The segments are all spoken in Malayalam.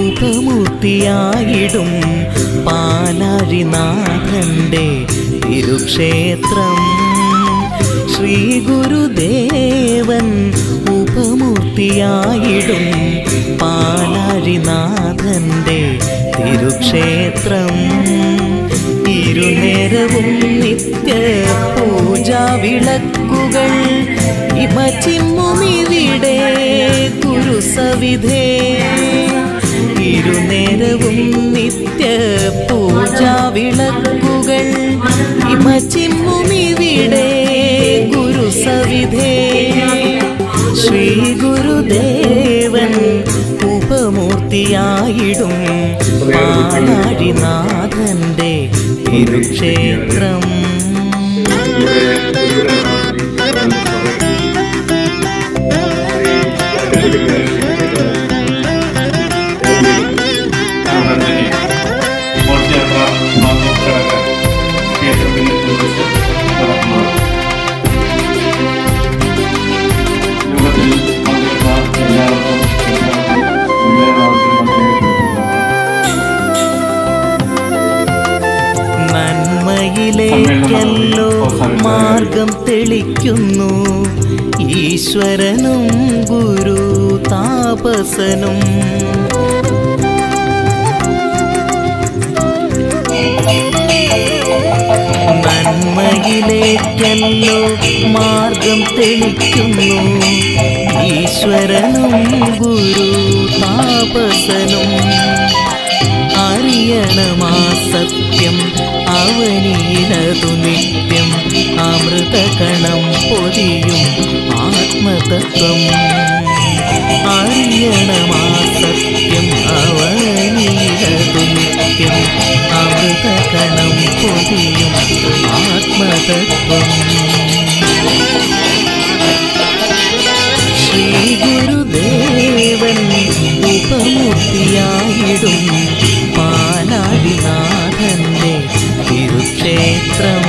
ഉപമൂർത്തിയായിടും പാലാഴിനാഥന്റെ തിരുക്ഷേത്രം ശ്രീ ഗുരുദേവൻ ഉപമൂർത്തിയായിടും പാലാഴിനാഥന്റെ തിരുക്ഷേത്രം ഇരുനേരവും നിത്യ പൂജാ വിളക്കുകൾ ഇമ ചിമ്മുമിവിടെ ഗുരുസവിധേ ഇരുനേരവും നിത്യ പൂജാ വിളക്കുകൾ ഇമ ചിമ്മുമിവിടെ ഗുരുസവിധേ ശ്രീ ഗുരുദേവൻ ഉപമൂർത്തിയായിടും പാലാഴിനാഥന്റെ തിരുക്ഷേത്രം നന്മയിലേക്കല്ലോ മാർഗം തെളിക്കുന്നു ഈശ്വരനും ഗുരു താപസനും നന്മയിലേക്കല്ലോ മാർഗം തെളിക്കുന്നു ഈശ്വരനും ഗുരു താപസനും അറിയണമാ സത്യം അവനീനതു നിത്യം അമൃതകണം പൊതിയും ആത്മതത്വം അറിയണമാ സത്യം അവനീനതു നിത്യം അമൃതകണം പൊതിയും ആത്മതത്വം ശ്രീ ഗുരുദേവൻ ഉപമൂർത്തിയായിടും പാലാടിനാഥന്റെ തിരുക്ഷേത്രം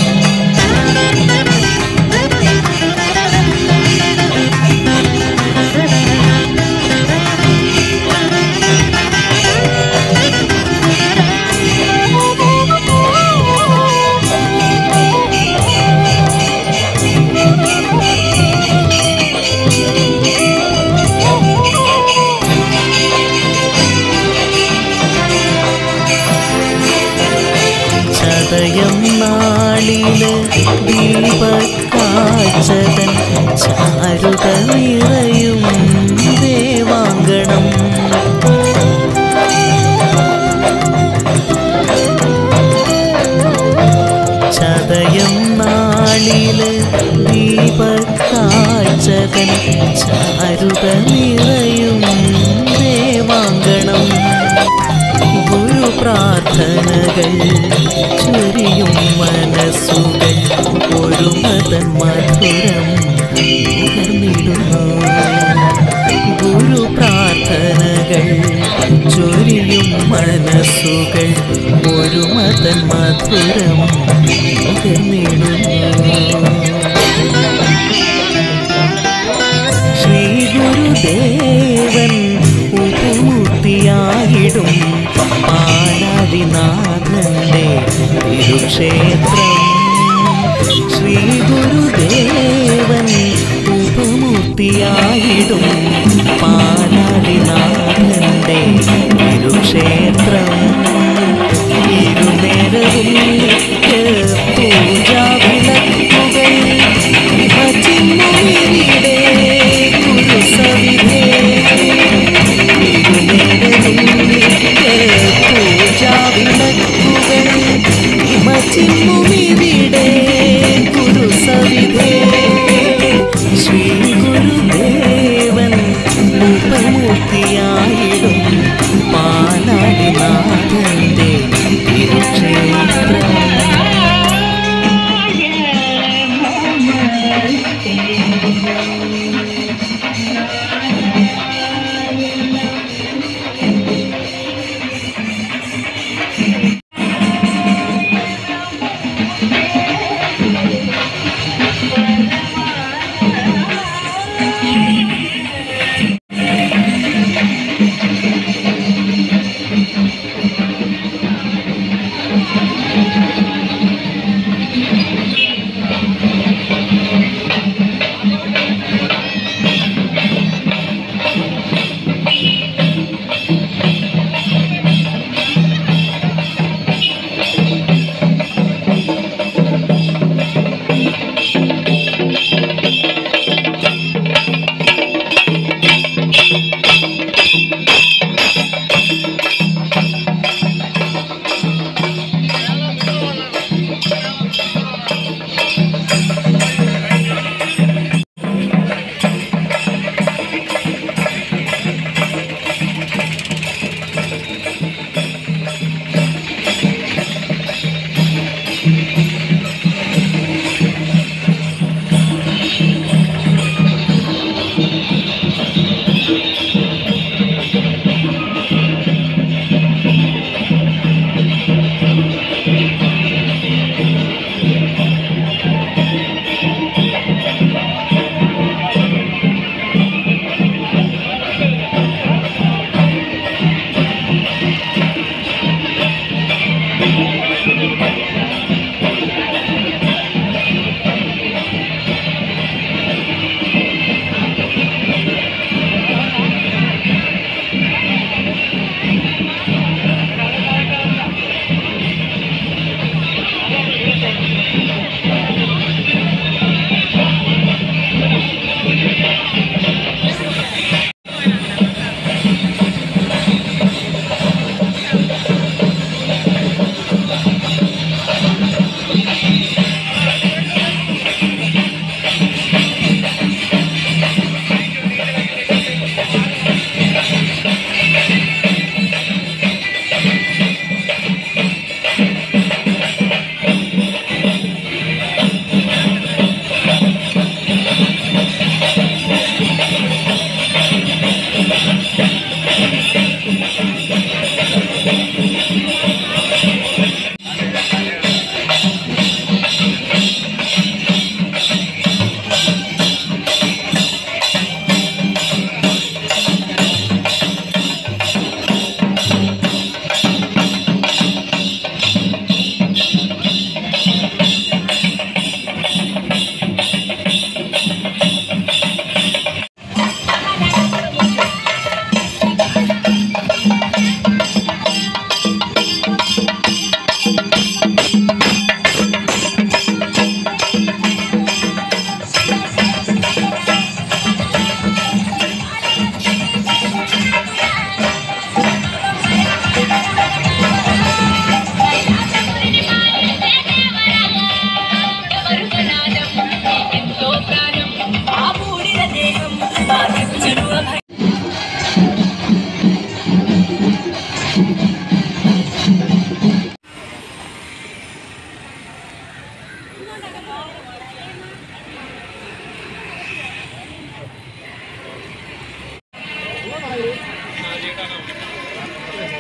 ചതയം നാളില് ദീപക്കാഴ്ചതൻ ചാരുത നിറയും ദേവാങ്കണം ചതയം നാളില് ദീപക്കാഴ്ചതൻ ചാരുത നിറയും ദേവാങ്കണം ഗുരു പ്രാർത്ഥനകൾ ചൊരിയും മനസ്സുകൾ ഒരു മതൻ മധുരം നുകർന്നിടുന്നു ഗുരു പ്രാർത്ഥനകൾ ചൊരിയും മനസ്സുകൾ ഒരു മതൻ മധുരം നുകർന്നിടുന്നു ശ്രീ ഗുരുദേവൻ ഉപമൂർത്തിയായിടും പാലാഴിനാഥന്റെ തിരുക്ഷേത്രം ശ്രീ ഗുരുദേവൻ ഉപമൂർത്തിയായിടും പാലാഴിനാഥന്റെ തിരുക്ഷേത്രം ഇരുനേരവും നിത്യ പൂജാ വിളക്ക്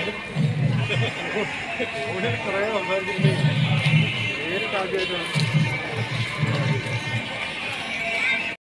കുറേ സംസാരിച്ചിട്ടുണ്ട് നേരിട്ട് ആദ്യമായിട്ടാണ്